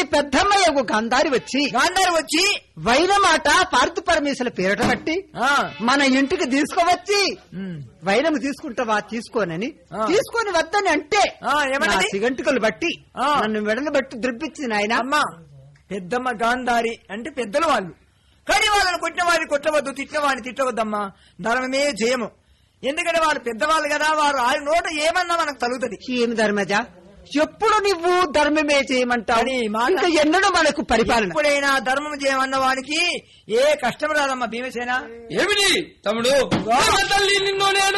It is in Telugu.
పెద్దమ్మయ్యకు గంధారి వచ్చి గాంధారి వచ్చి వైన మాట పార్థు పరమేశ్వర పేరట బట్టి ఆ, మన ఇంటికి తీసుకువచ్చి ఉమ్, వైనము తీసుకుంటావా తీసుకోనని ఆ. తీసుకొని వద్దని అంటే ఆ, ఏమన్నది? నా సిగంటుకలు బట్టి ఆ. నన్ను మెడలు బట్టి ద్రిప్పించింది ఆయన అమ్మా పెద్దమ్మ గాంధారి అంటే పెద్దలు వాళ్ళు కానీ వాళ్ళని కొట్టిన వారిని కొట్టవద్దు తిట్టిన వారిని తిట్టవద్దమ్మా ధర్మమే జయము ఎందుకంటే వాళ్ళు పెద్దవాళ్ళు కదా వారు ఆయన నోట ఏమన్నా మనకు తగులుతుంది ఏమి ధర్మజ ఎప్పుడు నువ్వు ధర్మమే చేయమంటావు అది మాట- ఇంకా ఎన్నడూ మనకు పరిపాలన ఎప్పుడైనా ధర్మం చేయమన్న వానికి ఏ కష్టం రాదమ్మా భీమసేన ఏమిటి తమ్ముడు తల్లి నిన్ను నేను